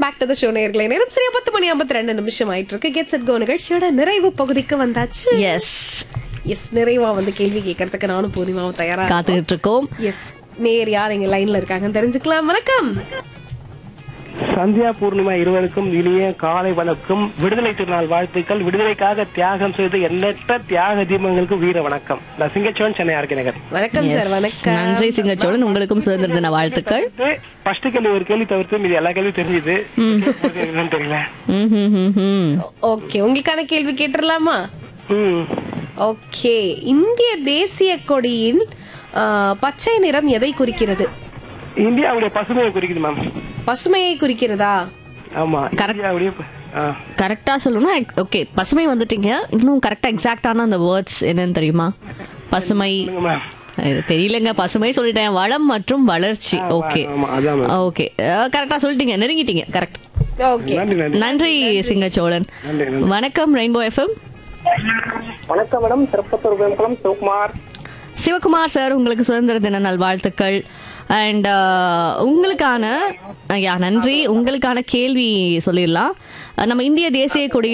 Back to the show நேர்களே நேரம் சரியா பத்து மணி ஐம்பத்தி ரெண்டு நிமிஷம் ஆயிட்டு இருக்கு கெட் செட் கோ நிகழ்ச்சியோட நிறைவு பகுதிக்கு வந்தாச்சு எஸ் எஸ் நிறைவா வந்து கேள்வி கேட்கறதுக்கு நானும் பூர்ணிமாவும் தயாரா காத்துக்கிட்டு இருக்கோம் எஸ் நேர் யார் எங்க லைன்ல இருக்காங்கன்னு தெரிஞ்சுக்கலாம் வணக்கம் சந்தியா பூர்ணிமா இருவருக்கும் இனிய காலை வணக்கம் விடுதலை திருநாள் வாழ்த்துக்கள் விடுதலைக்காக தியாகம் செய்த எண்ணற்ற தியாக தீபங்களுக்கு வீர வணக்கம் நான் சிங்கச்சோன் சென்னை ஆர்கே நகர் வணக்கம் சார் வணக்கம் நன்றி சிங்கச்சோழன் உங்களுக்கும் சுதந்திர தின வாழ்த்துக்கள் ஃபர்ஸ்ட் கேள்வி ஒரு கேள்வி தவிர்த்து மீதி எல்லா கேள்வியும் தெரிஞ்சுது என்னன்னு தெரியல ம், ம், ம், ம். ஓகே உங்களுக்கான கேள்வி கேட்டுடலாமா ம். ஓகே இந்திய தேசிய கொடியின் ஆ, பச்சை நிறம் எதை குறிக்கிறது இந்தியாவுடைய பசுமையை குறிக்குது மேம் பசுமையை குறிக்கிறதா ஆமா இந்தியாவுடைய ப- ஆ. கரெக்டா சொல்லணும்னா ஓகே பசுமை வந்துட்டீங்க இன்னும் கரெக்டா எக்ஸாக்டான அந்த வேர்ட்ஸ் என்னன்னு தெரியுமா பசுமை சொல்லுங்க மேம் இது தெரியலங்க பசுமை சொல்லிட்டேன் வளம் மற்றும் வளர்ச்சி ஓகே ஆமா அதான் மேம் ஓகே கரெக்டா சொல்லிட்டீங்க நெருங்கிட்டீங்க கரெக்ட் ஓகே நன்றி நன்றி நன்றி சிங்கச்சோழன் நன்றி நன்றி வணக்கம் ரெயின்போ எஃப்எம் வணக்கம் மேடம் திருப்பத்தூர் வெம்பலம் சிவகுமார் சிவகுமார் சார் உங்களுக்கு சுதந்திர தின நல்வாழ்த்துக்கள் அண்ட் உங்களுக்கான யா நன்றி உங்களுக்கான கேள்வி சொல்லிடலாம் அஹ், நம்ம இந்திய தேசிய கொடி